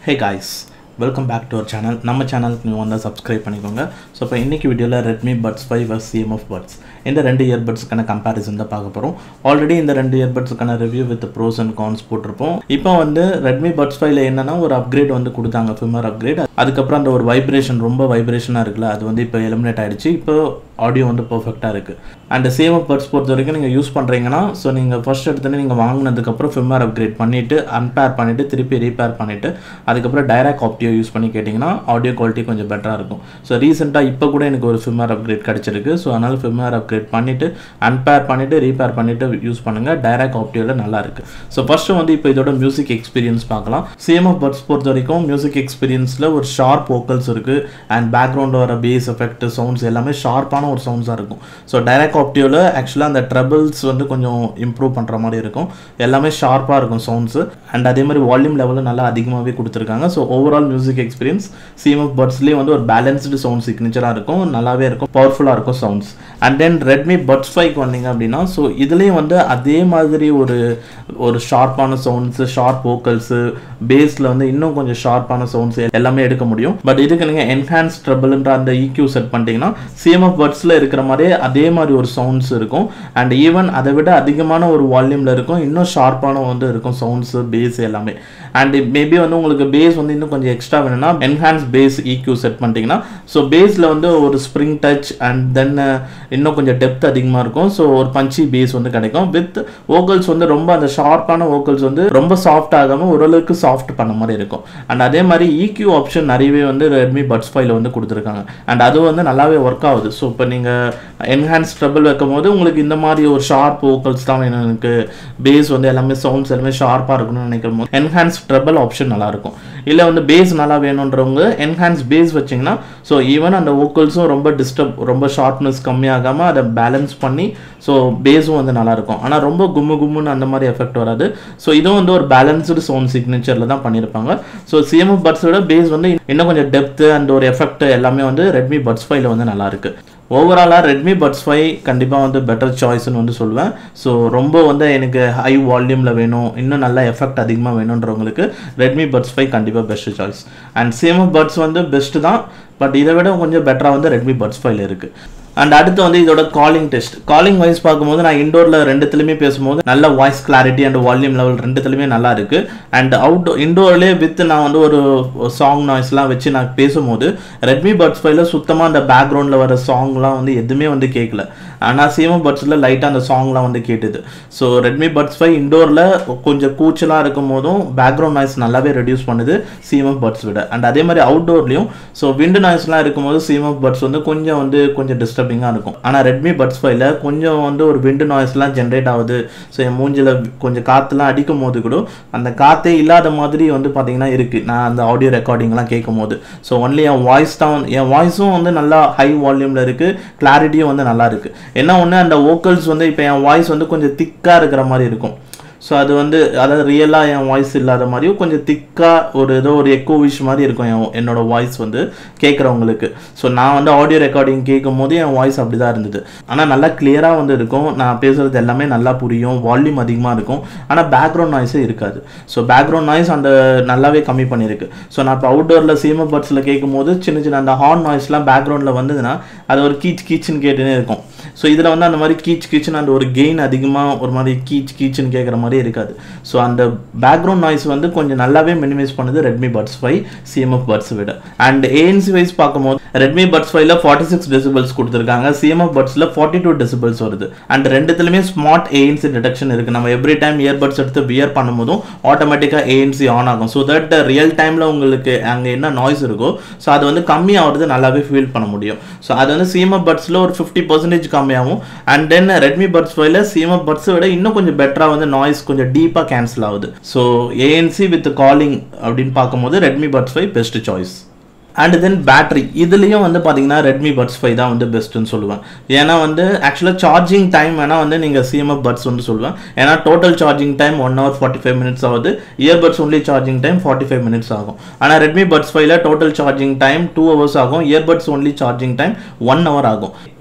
hey guys welcome back to our channel நம்ம சேனலுக்கு நீங்கள் வந்தால் சப்ஸ்கிரைப் பண்ணிக்கோங்க ஸோ இப்போ இன்றைக்கி வீடியோவில் Redmi buds five versus CMF buds இந்த ரெண்டு இயர்பட்ஸுக்கான கம்பேரிசன் தான் பார்க்க போகிறோம் ஆல்ரெடி இந்த ரெண்டு இயர்பட்ஸுக்கான review with pros and cons போட்டிருப்போம் இப்போ வந்து ரெட்மி பட்ஸ் ஃபைவ்ல என்னன்னா ஒரு அப்கிரேட் வந்து கொடுத்தாங்க ஃபிமர் அப்கிரேட் அதுக்கப்புறம் அந்த ஒரு வைப்ரேஷன் ரொம்ப வைப்ரேஷனாக இருக்குல்ல அது வந்து இப்போ எலிமினேட் ஆயிடுச்சு இப்போ ஆடியோ வந்து பர்ஃபெக்டாக இருக்குது அண்ட் சேம் ஆஃப் பட்ஸ் பொறுத்த வரைக்கும் நீங்கள் யூஸ் பண்ணுறீங்கன்னா ஸோ நீங்கள் ஃபர்ஸ்ட் எடுத்துன்னு நீங்கள் வாங்கினதுக்கப்புறம் ஃபிம்மர் அப்கிரேட் பண்ணிவிட்டு அன்பேர் பண்ணிவிட்டு திருப்பி ரீபேர் பண்ணிவிட்டு அதுக்கப்புறம் டைரக்ட் ஆப்டியோ யூஸ் பண்ணி கேட்டிங்கன்னா ஆடியோ குவாலிட்டி கொஞ்சம் பெட்டராக இருக்கும் ஸோ ரீசெண்டாக இப்போ கூட எனக்கு ஒரு ஃபிம்மர் அப்கிரேட் கிடச்சிருக்கு ஸோ அதனால் ஃபிம்மர் அப்கிரேட் பண்ணிவிட்டு அன்பேர் பண்ணிவிட்டு ரீபேர் பண்ணிவிட்டு யூஸ் பண்ணுங்கள் டைரக்ட் ஆப்டியோவில் நல்லா இருக்குது ஸோ ஃபஸ்ட்டு வந்து இப்போ இதோட மியூசிக் எக்ஸ்பீரியன்ஸ் பார்க்கலாம் சேம் ஆஃப் பட்ஸ் பொறுத்த வரைக்கும் மியூசிக் எக்ஸ்பீரியன்ஸில் ஒரு ஷார்ப் வோக்கல்ஸ் இருக்குது அண்ட் பேக்ரவுண்டில் வர பேஸ் எஃபெக்ட் சவுண்ட்ஸ் எல்லாமே ஷார்ப்பான ஒரு சவுண்ட்ஸாக இருக்கும் ஸோ டைரக்ட் ஆப்டியோவில் ஆக்சுவலாக அந்த ட்ரபிள்ஸ் வந்து கொஞ்சம் இம்ப்ரூவ் பண்ணுற மாதிரி இருக்கும் எல்லாமே ஷார்ப்பாக இருக்கும் சவுண்ட்ஸு அண்ட் அதே மாதிரி வால்யூம் லெவலும் நல்லா அதிகமாகவே கொடுத்துருக்காங்க so overall music experience CMF பட்ஸ்லேயே வந்து ஒரு பேலன்ஸ்டு சவுண்ட் சிக்னேச்சராக இருக்கும் நல்லாவே இருக்கும் பவர்ஃபுல்லாக இருக்கும் sounds and then Redmi buds ஃபைவ்க்கு வந்தீங்க அப்படின்னா ஸோ இதுலேயும் வந்து அதே மாதிரி ஒரு ஒரு ஷார்ப்பான சவுண்ட்ஸு ஷார்ப் வோக்கல்ஸு பேஸில் வந்து இன்னும் கொஞ்சம் ஷார்ப்பான சவுண்ட்ஸ் எல்லாமே எடுக்க முடியும் பட் இதுக்கு நீங்கள் என்ஹான்ஸ் ட்ரபிள்ன்ற அந்த EQ செட் பண்ணிட்டீங்கன்னா சிஎம்எஃப் பட்ஸில் இருக்கிற மாதிரியே அதே மாதிரி ஒரு சவுண்ட்ஸ் இருக்கும் அண்ட் ஈவன் அதை விட அதிகமான ஒரு வால்யூமில் இருக்கும் இன்னும் ஷார்ப்பான வந்து இருக்கும் சவுண்ட்ஸு பேஸ் எல்லாமே அண்ட் மேபி வந்து உங்களுக்கு பேஸ் வந்து இன்னும் கொஞ்சம் எக்ஸ்ட்ரா வேணும்னா என்ஹான்ஸ் பேஸ் EQ செட் பண்ணிட்டீங்கன்னா ஸோ பேஸில் வந்து ஒரு ஸ்ப்ரிங் டச் அண்ட் தென் இன்னும் கொஞ்சம் டெப்த் அதிகமாக இருக்கும் ஸோ ஒரு பஞ்சி பேஸ் வந்து கிடைக்கும் வித் வோக்கல்ஸ் வந்து ரொம்ப அந்த ஷார்ப்பான வோக்கல்ஸ் வந்து ரொம்ப சாஃப்ட் ஆகாமல் ஓரளவுக்கு சாஃப்ட் பண்ண மாதிரி இருக்கும் அண்ட் அதே மாதிரி EQ ஆப்ஷன் நிறையவே வந்து ரெட்மி பட்ஸ் ஃபைவ்ல வந்து கொடுத்துருக்காங்க அண்ட் அது வந்து நல்லாவே ஒர்க் ஆகுது ஸோ இப்போ நீங்கள் என்ஹான்ஸ் ட்ரபிள் வைக்கும் போது உங்களுக்கு இந்த மாதிரி ஒரு ஷார்ப் வோக்கல்ஸ் தான் வேணும் எனக்கு பேஸ் வந்து எல்லாமே சவுண்ட்ஸ் எல்லாமே ஷார்ப்பாக இருக்கணும்னு நினைக்கும் போது என்ஹான்ஸ் ட்ரபிள் ஆப்ஷன் நல்லாயிருக்கும் இல்லை வந்து பேஸ் நல்லா வேணுன்றவங்க என்ஹான்ஸ் பேஸ் வச்சிங்கன்னா ஸோ ஈவன் அந்த வோக்கல்ஸும் ரொம்ப டிஸ்டர்ப் ரொம்ப ஷார்ப்னஸ் கம்மியாகாமல் அதை பேலன்ஸ் பண்ணி ஸோ பேஸும் வந்து நல்லாயிருக்கும் ஆனால் ரொம்ப கும்மு கும்முன்னு அந்த மாதிரி எஃபெக்ட் வராது ஸோ இதுவும் வந்து ஒரு பேலன்ஸ்டு சவுண்ட் சிக்னேச்சரில் தான் பண்ணியிருப்பாங்க ஸோ சிஎம்எஃப் பட்ஸோட பேஸ் வந்து இன்னும் கொஞ்சம் டெப்த்து அண்ட் ஒரு எஃபெக்ட் எல்லாமே வந்து ரெட்மி பட்ஸ் ஃபைவ்ல வந்து நல்லா இருக்கு ஓவராலாக ரெட்மி பட்ஸ் ஃபைவ் கண்டிப்பாக வந்து பெட்டர் சாய்ஸ்னு வந்து சொல்லுவேன் ஸோ ரொம்ப வந்து எனக்கு ஹை வால்யூமில் வேணும் இன்னும் நல்லா எஃபெக்ட் அதிகமாக வேணுன்றவங்களுக்கு ரெட்மி பட்ஸ் ஃபைவ் கண்டிப்பாக best choice and same buds வந்து பெஸ்ட்டு தான் பட் இதை விட கொஞ்சம் பெட்டராக வந்து ரெட்மி பட்ஸ் ஃபைவ்ல இருக்குது அண்ட் அடுத்து வந்து இதோட காலிங் டெஸ்ட் காலிங் வைஸ் பார்க்கும்போது நான் இண்டோரில் ரெண்டுத்துலையுமே பேசும்போது நல்ல voice clarity and volume level ரெண்டுத்துலையுமே நல்லா இருக்கு அண்ட் அவுட் இண்டோர்லேயே வித் நான் வந்து ஒரு சாங் நாய்ஸ்லாம் வச்சு நான் பேசும்போது ரெட்மி பட்ஸ் ஃபைவ்ல சுத்தமாக அந்த பேக்ரவுண்டில் வர சாங்லாம் வந்து எதுவுமே வந்து கேட்கல ஆனால் சிஎம் பட்ஸில் லைட்டாக அந்த சாங்லாம் வந்து கேட்டுது ஸோ ரெட்மி பட்ஸ் ஃபைவ் இண்டோரில் கொஞ்சம் கூச்சலாக இருக்கும் போதும் பேக்ரவுண்ட் நாய்ஸ் நல்லாவே ரெடியூஸ் பண்ணுது சிஎம்எஃப் பட்ஸ் விட அண்ட் அதே மாதிரி அவுட்டோர்லேயும் ஸோ விண்டு நாய்ஸ்லாம் இருக்கும்போது சிஎம்எஃப் பட்ஸ் வந்து கொஞ்சம் வந்து கொஞ்சம் டிஸ்டர்பிங்காக இருக்கும் ஆனால் ரெட்மி பட்ஸ் ஃபைவ்ல கொஞ்சம் வந்து ஒரு விண்டு நாய்ஸ்லாம் ஜென்ரேட் ஆகுது ஸோ என் மூஞ்சில் கொஞ்சம் காற்றுலாம் அடிக்கும் போது கூட அந்த காற்றே இல்லாத மாதிரி வந்து பார்த்தீங்கன்னா இருக்குது நான் அந்த ஆடியோ ரெக்கார்டிங்லாம் கேட்கும் போது ஸோ ஒன்லி என் வாய்ஸ் தான் என் வாய்ஸும் வந்து நல்லா ஹை வால்யூமில் இருக்குது கிளாரிட்டியும் வந்து நல்லா இருக்குது என்ன ஒன்று அந்த வோக்கல்ஸ் வந்து இப்போ என் வாய்ஸ் வந்து கொஞ்சம் திக்காக இருக்கிற மாதிரி இருக்கும் ஸோ அது வந்து அதாவது ரியலாக என் வாய்ஸ் இல்லாத மாதிரியும் கொஞ்சம் திக்காக ஒரு ஏதோ ஒரு எக்கோ விஷ் மாதிரி இருக்கும் என் என்னோட வாய்ஸ் வந்து கேட்குறவங்களுக்கு ஸோ நான் வந்து ஆடியோ ரெக்கார்டிங் கேட்கும் போது என் வாய்ஸ் அப்படி தான் இருந்தது ஆனால் நல்லா கிளியராக வந்து இருக்கும் நான் பேசுகிறது எல்லாமே நல்லா புரியும் வால்யூம் அதிகமாக இருக்கும் ஆனால் பேக்ரவுண்ட் நாய்ஸே இருக்காது ஸோ பேக்ரவுண்ட் நாய்ஸ் அந்த நல்லாவே கம்மி பண்ணியிருக்கு ஸோ நான் இப்போ அவுட்டோரில் சீம பட்ஸில் கேட்கும் போது சின்ன சின்ன அந்த ஹார்ன் நாய்ஸ்லாம் பேக்ரவுண்டில் வந்ததுன்னா அது ஒரு கீச் கீச்சுன்னு கேட்டுனே இருக்கும் ஸோ இதில் வந்து அந்த மாதிரி கீச் கீச்சுன்னு அந்த ஒரு கெயின் அதிகமாக ஒரு மாதிரி கீச் கீச்சுன்னு கேட்குற மாதிரி இருக்காது ஸோ அந்த பேக்ரவுண்ட் நாய்ஸ் வந்து கொஞ்சம் நல்லாவே மினிமைஸ் பண்ணுது Redmi buds five CMF buds விட அண்ட் ஏஎன்சி வைஸ் பார்க்கும்போது ரெட்மி பட்ஸ் ஃபைவ்ல ஃபார்ட்டி சிக்ஸ் டெசிபிள்ஸ் கொடுத்துருக்காங்க சிஎம்எஃப் பட்ஸில் ஃபார்ட்டி டூ டெசிபிள்ஸ் வருது அண்ட் ரெண்டுத்துலையுமே ஸ்மார்ட் ஏஎன்சி டிடெக்ஷன் இருக்குது நம்ம எவ்ரி டைம் இயர்பட்ஸ் எடுத்து வியர் பண்ணும்போதும் ஆட்டோமேட்டிக்காக ஏஎன்சி ஆன் ஆகும் ஸோ தட் ரியல் டைமில் உங்களுக்கு அங்கே என்ன நாய்ஸ் இருக்கோ ஸோ அது வந்து கம்மி ஆகிறது நல்லாவே ஃபீல் பண்ண முடியும் ஸோ அது வந்து சிஎம்எஃப் பட்ஸில் ஒரு ஃபிஃப்டி பர்சன்டேஜ் கம்மியாகும் அண்ட் தென் ரெட்மி பட்ஸ் ஃபைவ்ல சிஎம்எஃப் பட்ஸை விட இன்னும் கொஞ்சம் பெட்டராக வந்து நாய்ஸ் கொஞ்சம் டீப்பாக கேன்சல் ஆகுது ஸோ ஏஎன்சி வித் காலிங் அப்படின்னு பார்க்கும்போது Redmi buds five best choice and then battery இதுலேயும் வந்து பார்த்தீங்கன்னா ரெட்மி பட்ஸ் ஃபைவ் தான் வந்து பெஸ்ட்டுன்னு சொல்லுவேன் ஏன்னா வந்து ஆக்சுவலாக சார்ஜிங் டைம் வேணால் வந்து நீங்கள் சிஎம்எஃப் பட்ஸ் வந்து சொல்லுவேன் ஏன்னா total charging time one hour forty five minutes ஆகுது earbuds only charging time forty five minutes ஆகும் ஆனால் ரெட்மி பட்ஸ் ஃபைவ்ல total charging time two hours ஆகும் earbuds only charging time one hour ஆகும்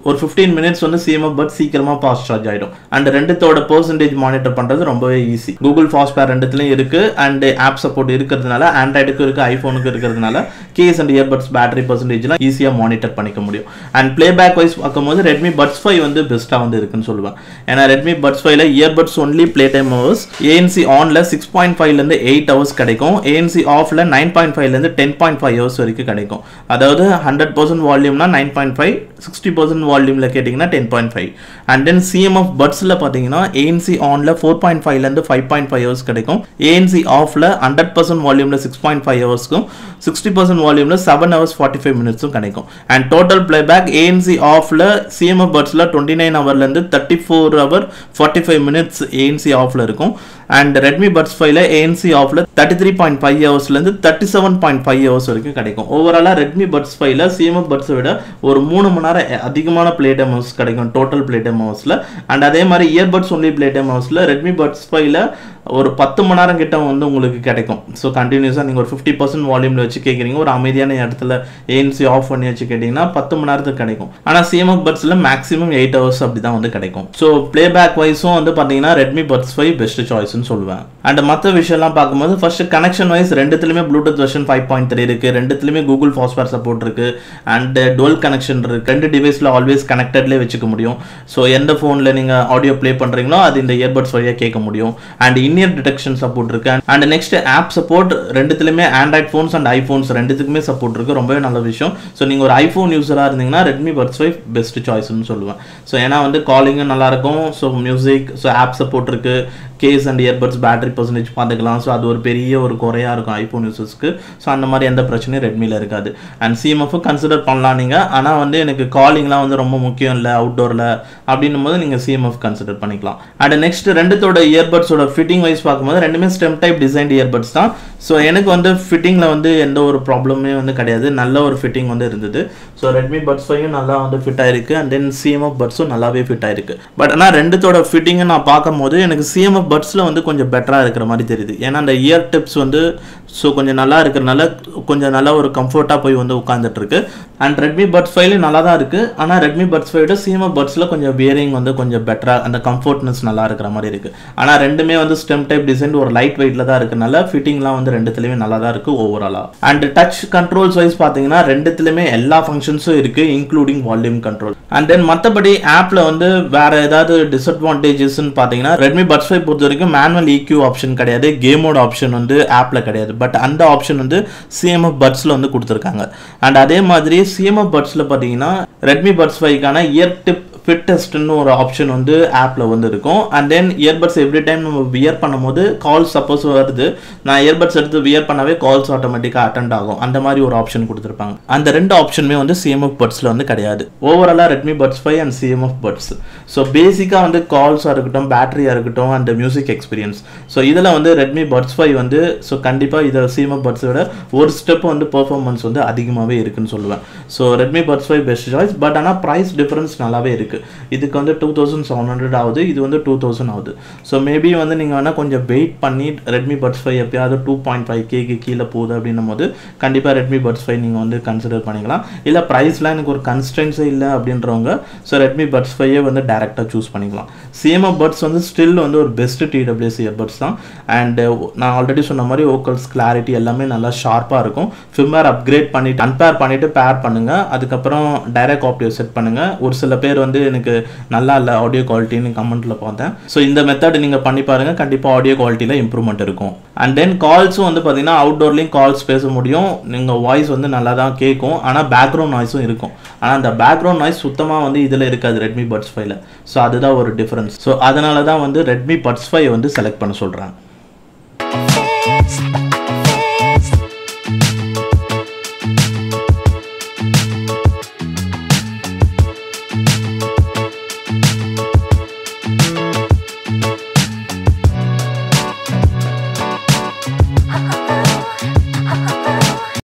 ஒரு ஃபிஃப்டீன் மினிட்ஸ் வந்து சிஎம்எஃப் பட் சீக்கிரமாக fast charge ஆகிடும் அண்ட் ரெண்டுத்தோட பர்சன்டேஜ் மானிட்டர் பண்ணுறது ரொம்பவே ஈஸி கூகுள் ஃபாஸ்ட் பேர் ரெண்டுத்துலையும் இருக்குது அண்ட் ஆப் சப்போர்ட் இருக்கிறதுனால ஆண்ட்ராய்டுக்கும் இருக்குது ஐஃபோனுக்கு இருக்கிறதுனால கேஸ் அண்ட் இயர்பட்ஸ் பேட்டரி பர்சன்டேஜ்லாம் ஈஸியாக மானிட்டர் பண்ணிக்க முடியும் அண்ட் பிளேபேக் வைஸ் பார்க்கும்போது ரெட்மி பட்ஸ் ஃபைவ் வந்து பெஸ்ட்டாக வந்து இருக்குன்னு சொல்லுவேன் ஏன்னா ரெட்மி பட்ஸ் ஃபைவ்ல earbuds only play time hours ANC ஆனில் சிக்ஸ் பாயிண்ட் ஃபைவ்லேருந்து எயிட் ஹவர்ஸ் கிடைக்கும் ஏஎன்சி ஆஃபில் நைன் பாயிண்ட் ஃபைவ்லேருந்து டென் பாயிண்ட் ஃபைவ் ஹவர்ஸ் வரைக்கும் கிடைக்கும் அதாவது ஹண்ட்ரட் பர்சன்ட் வால்யூம்னா nine point five sixty percent வால்யூமில் கேட்டிங்கன்னா ten point five and then CMF பட்ஸில் பார்த்தீங்கன்னா ஏஎன்சி ஆனில் ஃபோர் பாயிண்ட் ஃபைவ்லேருந்து ஃபைவ் பாயிண்ட் ஃபைவ் ஹவர்ஸ் கிடைக்கும் ஏஎன்சி ஆஃபில் ஹண்ட்ரட் பர்சன்ட் வால்யூமில் சிக்ஸ் பாயிண்ட் ஃபைவ் ஹவர்ஸ்க்கும் சிக்ஸ்டி பர்சன்ட் வால்யூமில் செவன் ஹவர்ஸ் ஃபார்ட்டி ஃபைவ் மினிட்ஸும் கிடைக்கும் அண்ட் டோட்டல் பிளேபேக் ஏஎன்சி ஆஃபில் சிஎம்எஃப் பட்ஸில் டுவெண்ட்டி நைன் ஹவர்லேருந்து thirty four hour forty five minutes ANC ஆஃபில் இருக்கும் அண்ட் ரெட்மி பட்ஸ் ஃபைவ்ல ஏஎன்சி ஆஃபில் தேர்ட்டி த்ரீ பாயிண்ட் ஃபைவ் ஹவர்ஸ்லேருந்து thirty seven point five hours வரைக்கும் கிடைக்கும் ஓவராலாக ரெட்மி பட்ஸ் ஃபைவ்ல சிஎம்எஃப் பட்ஸை விட ஒரு மூணு மணி நேரம் அதிகமான பிளே டைம் ஹவர்ஸ் கிடைக்கும் டோட்டல் பிளே டைம் ஹவர்ஸில் அண்ட் அதே மாதிரி இயர்பட்ஸ் ஒன்லி பிளே டைம் ஹவர்ஸில் ரெட்மி பட்ஸ் ஃபைவ்ல ஒரு பத்து மணி நேரம் கிட்ட வந்து உங்களுக்கு கிடைக்கும் ஸோ கண்டினியூஸாக நீங்கள் ஒரு ஃபிஃப்டி பர்சன்ட் வால்யூமில் வச்சு கேட்குறீங்க ஒரு அமைதியான இடத்துல ஏஎன்சி ஆஃப் பண்ணி வச்சு கேட்டிங்கன்னா பத்து மணி நேரத்துக்கு கிடைக்கும் ஆனால் சிஎம்எஃப் பட்ஸில் மேக்ஸிமம் எயிட் ஹவர்ஸ் அப்படி தான் வந்து கிடைக்கும் ஸோ ப்ளே பேக் வைஸும் வந்து பார்த்தீங்கன்னா ரெட்மி பட்ஸ் ஃபைவ் பெஸ்ட் சாய்ஸ்னு சொல்லுவேன் அண்ட் மற்ற விஷயம்லாம் பார்க்கும்போது ஃபர்ஸ்ட் கனெக்ஷன் வைஸ் ரெண்டுத்துலையுமே Bluetooth version five point three இருக்குது ரெண்டுத்துலையுமே கூகுள் ஃபாஸ்ட்வேர் சப்போர்ட் இருக்குது அண்ட் டுவெல் கனெக்ஷன் இருக்குது ரெண்டு டிவைஸில் ஆல்வேஸ் கனெக்டட்லேயே வச்சுக்க முடியும் ஸோ எந்த ஃபோனில் நீங்கள் ஆடியோ ப்ளே பண்ணுறீங்களோ அது இந்த இயர்பட்ஸ் வழியாக கேட்க முடியும் அண்ட் இன்னியர் டிடெக்ஷன் சப்போர்ட் இருக்கு அண்ட் நெக்ஸ்ட் ஆப் சப்போர்ட் ரெண்டுத்துலையுமே ஆண்ட்ராய்ட் ஃபோன்ஸ் அண்ட் ஐஃபோன்ஸ் ரெண்டுத்துக்குமே சப்போர்ட் இருக்கு ரொம்பவே நல்ல விஷயம் ஸோ நீங்கள் ஒரு ஐஃபோன் யூஸராக இருந்தீங்கன்னா ரெட்மி பட்ஸ் ஃபைவ் பெஸ்ட் சாய்ஸ்னு சொல்லுவேன் ஸோ ஏன்னா வந்து காலிங்கும் நல்லாயிருக்கும் so music so app support இருக்கு case and earbuds battery percentage பார்த்துக்கலாம் ஸோ அது ஒரு பெரிய ஒரு குறையாக இருக்கும் ஐஃபோன் யூசர்ஸ்க்கு ஸோ அந்த மாதிரி எந்த பிரச்சனையும் ரெட்மியில் இருக்காது அண்ட் சிஎம்எஃப் கன்சிடர் பண்ணலாம் நீங்கள் ஆனால் வந்து எனக்கு காலிங்லாம் வந்து ரொம்ப முக்கியம் இல்லை அவுட்டோரில் அப்படின்னும் போது நீங்கள் சிஎம்எஃப் கன்சிடர் பண்ணிக்கலாம் அண்ட் நெக்ஸ்ட் ரெண்டுத்தோட இயர்பட்ஸோட ஃபிட்டிங் வைஸ் பார்க்கும்போது ரெண்டுமே ஸ்டெம் டைப் டிசைன் இயர்பட்ஸ் தான் ஸோ எனக்கு வந்து ஃபிட்டிங்கில் வந்து எந்த ஒரு ப்ராப்ளமே வந்து கிடையாது நல்ல ஒரு ஃபிட்டிங் வந்து இருந்தது ஸோ ரெட்மி பட்ஸ் ஃபைவும் நல்லா வந்து ஃபிட் ஆயிருக்கு அண்ட் தென் சிஎம்எஃப் பட்ஸும் நல்லாவே ஃபிட் ஆயிருக்கு பட் ஆனால் ரெண்டுத்தோட ஃபிட்டிங்கை நான் பார்க்கும்போது எனக்கு சிஎம்எஃப் பட்ஸில் வந்து கொஞ்சம் பெட்டராக இருக்கிற மாதிரி தெரியுது ஏன்னா அந்த இயர் டிப்ஸ் வந்து ஸோ கொஞ்சம் நல்லா இருக்கிறனால கொஞ்சம் நல்லா ஒரு கம்ஃபர்ட்டாக போய் வந்து உட்காந்துட்டு இருக்கு அண்ட் ரெட்மி பட்ஸ் ஃபைவ்லையும் நல்லா தான் இருக்குது ஆனால் ரெட்மி பட்ஸ் ஃபைவோட சிஎம்எஃப் பட்ஸில் கொஞ்சம் வியரிங் வந்து கொஞ்சம் பெட்டராக அந்த கம்ஃபர்ட்னஸ் நல்லா இருக்கிற மாதிரி இருக்குது ஆனால் ரெண்டுமே வந்து ஸ்டெம் டைப் டிசைன் ஒரு லைட் வெயிட்டில் தான் இருக்கிறனால ஃபிட்டிங்லாம் வந்து ரெண்டுத்துலேயுமே நல்லா தான் இருக்குது ஓவராலாக அண்ட் டச் கண்ட்ரோல்ஸ் வைஸ் பார்த்தீங்கன்னா ரெண்டுத்துலேயுமே எல்லா ஃபங்க்ஷன்ஸும் இருக்குது including volume control and then மற்றபடி ஆப்பில் வந்து வேறு ஏதாவது டிஸ்அட்வான்டேஜஸ்ன்னு பார்த்தீங்கன்னா ரெட்மி பட்ஸ் ஃபைவ் பொறுத்த வரைக்கும் மேனுவல் EQ ஆப்ஷன் கிடையாது கேமோட ஆப்ஷன் வந்து ஆப்பில் கிடையாது பட் அந்த ஆப்ஷன் வந்து சிஎம்எஃப் பட்ஸில் வந்து கொடுத்துருக்காங்க அண்ட் அதே மாதிரி சிஎம்எஃப் பட்ஸில் பார்த்தீங்கன்னா ரெட்மி பட்ஸ் ஃபைவ்க்கான இயர் டிப் ஃபிட் டெஸ்ட்னு ஒரு ஆப்ஷன் வந்து ஆப்பில் வந்து இருக்கும் and then earbuds every time நம்ம வியர் பண்ணும்போது கால்ஸ் சப்போஸ் வருது நான் இயர்பட்ஸ் எடுத்து வியர் பண்ணவே கால்ஸ் ஆட்டோமேட்டிக்காக அட்டென்ட் ஆகும் அந்த மாதிரி ஒரு ஆப்ஷன் கொடுத்துருப்பாங்க அந்த ரெண்டு ஆப்ஷனுமே வந்து சிஎம்எஃப் பட்ஸில் வந்து கிடையாது ஓவராலாக Redmi buds five and CMF buds so பேசிக்காக வந்து கால்ஸாக இருக்கட்டும் பேட்டரியாக இருக்கட்டும் அண்ட் மியூசிக் எக்ஸ்பீரியன்ஸ் ஸோ இதில் வந்து ரெட்மி பட்ஸ் ஃபைவ் வந்து ஸோ கண்டிப்பாக இதை சிஎம்எஃப் பட்ஸை விட ஒரு ஸ்டெப் வந்து பெர்ஃபார்மன்ஸ் வந்து அதிகமாகவே இருக்குன்னு சொல்லுவேன் so Redmi buds five best choice but ஆனால் ப்ரைஸ் டிஃபரன்ஸ் நல்லாவே இருக்குது இதுக்கு வந்து டூ தௌசண்ட் செவன் ஹண்ட்ரட் ஆகுது இது வந்து டூ தௌசண்ட் ஆகுது ஸோ மேபி வந்து நீங்கள் வேணால் கொஞ்சம் வெயிட் பண்ணி ரெட்மி பட்ஸ் ஃபைவ் எப்பயாவது டூ பாயிண்ட் ஃபைவ் கேக்கு கீழே போகுது அப்படின்னும் போது கண்டிப்பாக ரெட்மி பட்ஸ் ஃபைவ் நீங்கள் வந்து கன்சிடர் பண்ணிக்கலாம் இல்லை ப்ரைஸ்லாம் எனக்கு ஒரு கன்ஸ்டன்ஸே இல்லை அப்படின்றவங்க ஸோ ரெட்மி பட்ஸ் ஃபைவே வந்து டேரெக்டாக சூஸ் பண்ணிக்கலாம் சிஎம்எஃப் பட்ஸ் வந்து ஸ்டில் வந்து ஒரு பெஸ்ட் டிடபிள்யூஎஸ் இயர்பட்ஸ் தான் அண்ட் நான் ஆல்ரெடி சொன்ன மாதிரி ஓக்கல்ஸ் கிளாரிட்டி எல்லாமே நல்லா ஷார்ப்பாக இருக்கும் ஃபிம்மர் அப்கிரேட் பண்ணிட்டு அன்பேர் பண்ணிவிட்டு பேர் பண்ணுங்கள் அதுக்கப்புறம் டைரக்ட் ஆப்டியோ செட் பண்ணுங்கள் ஒரு சில பேர் வந்து எனக்கு நல்லா இல்லை ஆடியோ குவாலிட்டின்னு கமெண்ட்டில் பார்த்தேன் ஸோ இந்த மெத்தட் நீங்கள் பண்ணி பாருங்கள் கண்டிப்பாக ஆடியோ குவாலிட்டியில் இம்ப்ரூவ்மெண்ட் இருக்கும் அண்ட் தென் கால்ஸும் வந்து பார்த்தீங்கன்னா அவுட்டோர்லேயும் கால்ஸ் பேச முடியும் நீங்கள் வாய்ஸ் வந்து நல்லா தான் கேட்கும் ஆனால் பேக்ரவுண்ட் நாய்ஸும் இருக்கும் ஆனால் அந்த பேக்ரவுண்ட் நாய்ஸ் சுத்தமாக வந்து இதில் இருக்காது ரெட்மி பட்ஸ் ஃபைவ்ல ஸோ அதுதான் ஒரு டிஃப்ரென்ஸ் ஸோ அதனால தான் வந்து ரெட்மி பட்ஸ் ஃபைவ் வந்து செலக்ட் பண்ண சொல்கிறேன்